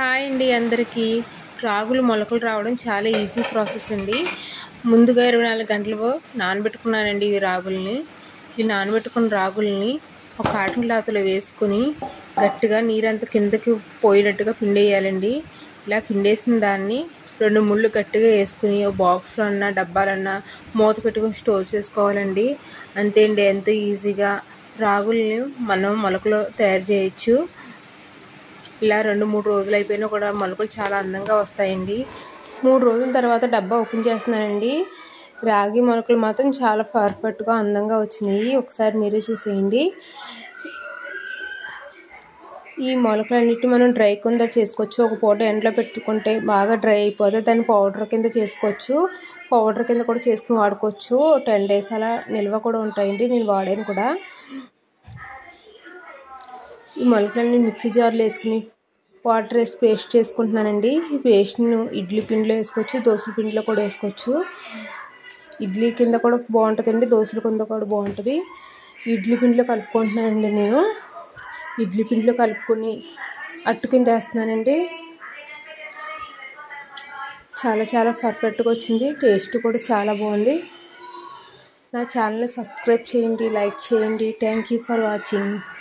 hi అండి అందరికీ రాగులు మొలకలు రావడం చాలా ఈజీ ప్రాసెస్ అండి ముందుగా ఇరవై నాలుగు గంటలు నానబెట్టుకున్నానండి ఈ రాగుల్ని ఈ నానబెట్టుకున్న రాగుల్ని ఒక కాటన్ క్లాత్లో వేసుకుని గట్టిగా నీరంతా కిందకి పోయేటట్టుగా పిండేయాలండి ఇలా పిండేసిన దాన్ని రెండు ముళ్ళు గట్టిగా వేసుకుని ఓ బాక్స్లో అన్నా డబ్బాలన్నా మూత పెట్టుకుని స్టోర్ చేసుకోవాలండి అంతే అండి ఎంతో ఈజీగా రాగుల్ని మనం మొలకలు తయారు చేయొచ్చు ఇలా రెండు మూడు రోజులు అయిపోయినా కూడా మొలకలు చాలా అందంగా వస్తాయండి మూడు రోజుల తర్వాత డబ్బా ఓపెన్ చేస్తున్నానండి రాగి మొలకలు మాత్రం చాలా పర్ఫెక్ట్గా అందంగా వచ్చినాయి ఒకసారి మీరే చూసేయండి ఈ మొలకలన్నిటి మనం డ్రై కింద చేసుకోవచ్చు ఒక పూట ఎండలో పెట్టుకుంటే బాగా డ్రై అయిపోతే దాన్ని పౌడర్ కింద చేసుకోవచ్చు పౌడర్ కింద కూడా చేసుకుని వాడుకోవచ్చు టెన్ డేస్ అలా నిల్వ కూడా ఉంటాయండి నేను వాడాను కూడా ఈ మొలకలన్నీ మిక్సీ జార్లో వేసుకుని వాటర్ వేసి పేస్ట్ చేసుకుంటున్నానండి ఈ పేస్ట్ను ఇడ్లీ పిండిలో వేసుకోవచ్చు దోశల పిండిలో కూడా వేసుకోవచ్చు ఇడ్లీ కింద కూడా బాగుంటుందండి దోశల కింద కూడా బాగుంటుంది ఇడ్లీ పిండిలో కలుపుకుంటున్నానండి నేను ఇడ్లీ పిండిలో కలుపుకొని అట్టు కింద వేస్తున్నానండి చాలా చాలా పర్ఫెక్ట్గా వచ్చింది టేస్ట్ కూడా చాలా బాగుంది నా ఛానల్ని సబ్స్క్రైబ్ చేయండి లైక్ చేయండి థ్యాంక్ యూ ఫర్ వాచింగ్